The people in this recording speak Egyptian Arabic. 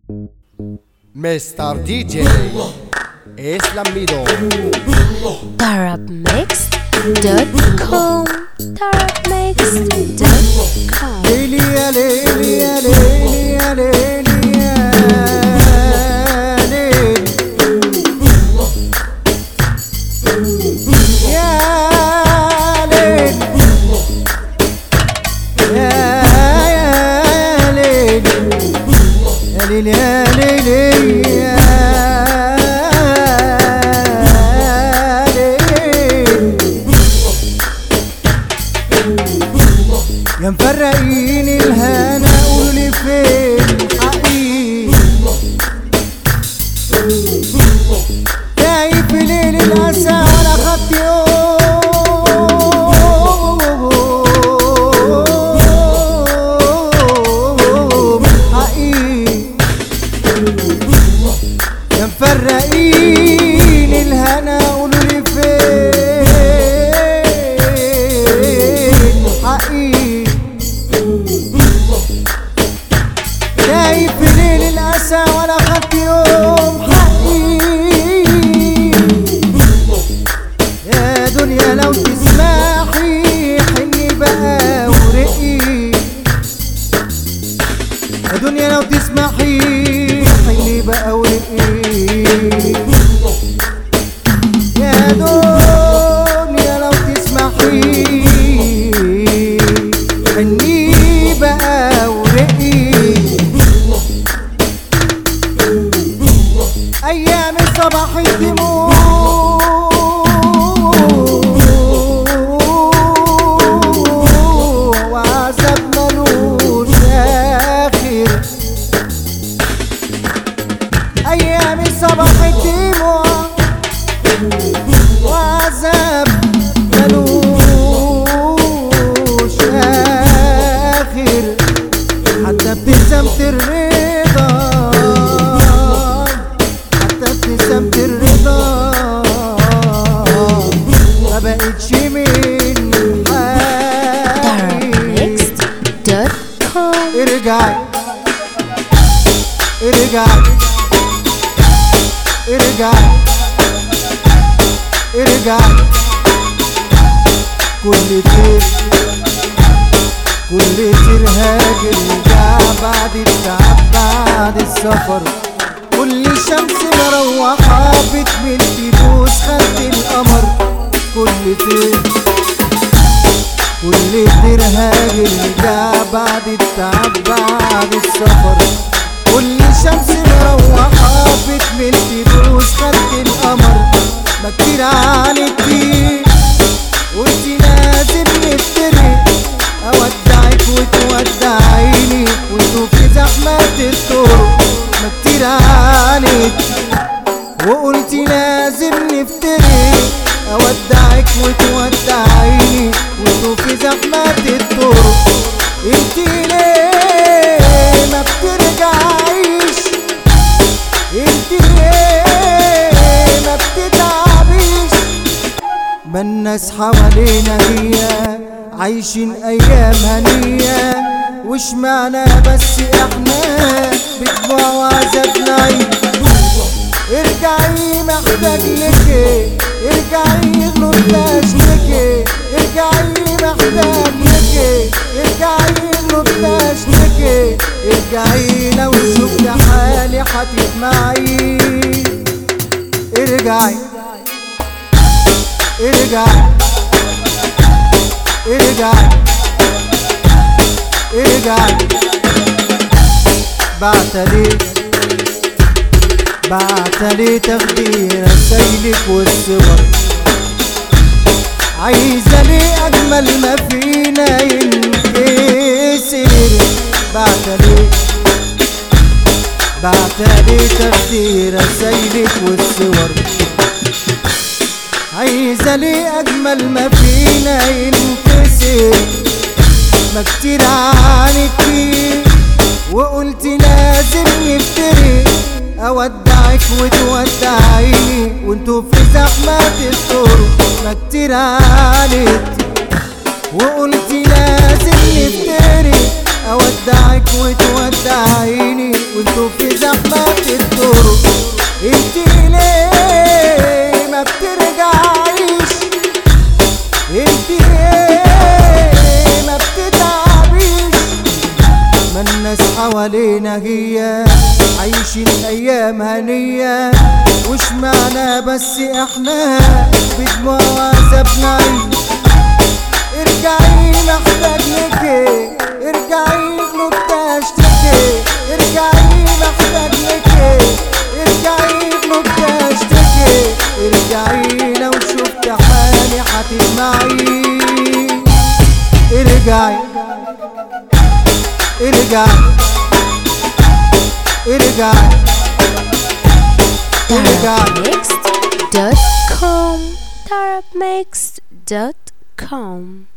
مستر دي جي اسلام ميدو Darabmix.com Darabmix.com ليلي يا ليلي يا ليلي يا ليلي يا ليلي يا ليلي يا يا ليلي يا ليلي يا ليلي يا ليلي يا مفرقين الهنا قولوا لي فين الحقيقي تايه في ليل الاسى ولا خدت يوم حقيقي يا مفرقين الهنا قولوا لي فين حقيقي جاي في ليل الأسى ولا خدت يوم حقي يا دنيا لو تسمحي حني بقى ورقي يا دنيا لو تسمحي حني بقى ورقي يا دنيا لو تسمحي حني بقى ورقي ايام الصباح الدموع وعذاب ملوش اخر ايام الصباح الدموع وعذاب ملوش اخر حتى ابتسامة الرضا حتى ابتسامة الرضا ما بقتش من حالي Darabmix.com ارجعي ارجعي ارجعي ارجعي كل تير كل تير هاجر رجع بعد التعب بعد السفر كل شمس مروحة بتمل تدوس خد القمر كل تير كل تير هاجر رجع بعد التعب بعد السفر كل شمس مروحة بتمل تدوس خد القمر ما كتير عنتي وانتي لازم نفترق اودعك وتودعيني وانتوا في زحمة الطرق ما كتير عنتي وقلتي لازم نفترق اودعك وتودعيني وانتوا في زحمة الطرق انتي ليه ما بترجعيش انتي ليه ما بتتعبيش ما الناس حوالينا هي عايشين ايام هنية وش معنى بس احنا بدموع وعذاب نعيش ارجعي محتاج لك ارجعي غلطاش لك ارجعي محتاج لك ارجعي غلطاش لك ارجعي لو شفت حالي هتسمعي ارجعي ارجعي ارجعي ارجعي بعتلي بعتلي تاخدي رسايلك والصور عايزة ليه أجمل ما فينا ينكسر بعتلي بعتلي تاخدي رسايلك والصور عايزة ليه أجمل ما فينا ينكسر ما كتير عنكي وقلت لازم نفترق اودعك وتودعيني وانتوا في زحمة الطرق ما كتير عليك وقلت لازم نفترق اودعك وتودعيني وانتوا في زحمة الطرق انت ليه ما بترجعيش انت ليه ما بتتعبيش ما الناس حوالينا هي عايشين ايام هنية وش معنى بس احنا بدموع وعذاب نعيش ارجعي محتاج لك ارجعي غلطت اشتكي ارجعي محتاج لك ارجعي غلطت اشتكي ارجعي لو شفت حالي هتسمعي ارجعي ارجعي ارجعي ارجعي Tarabmixed.com Tarabmixed.com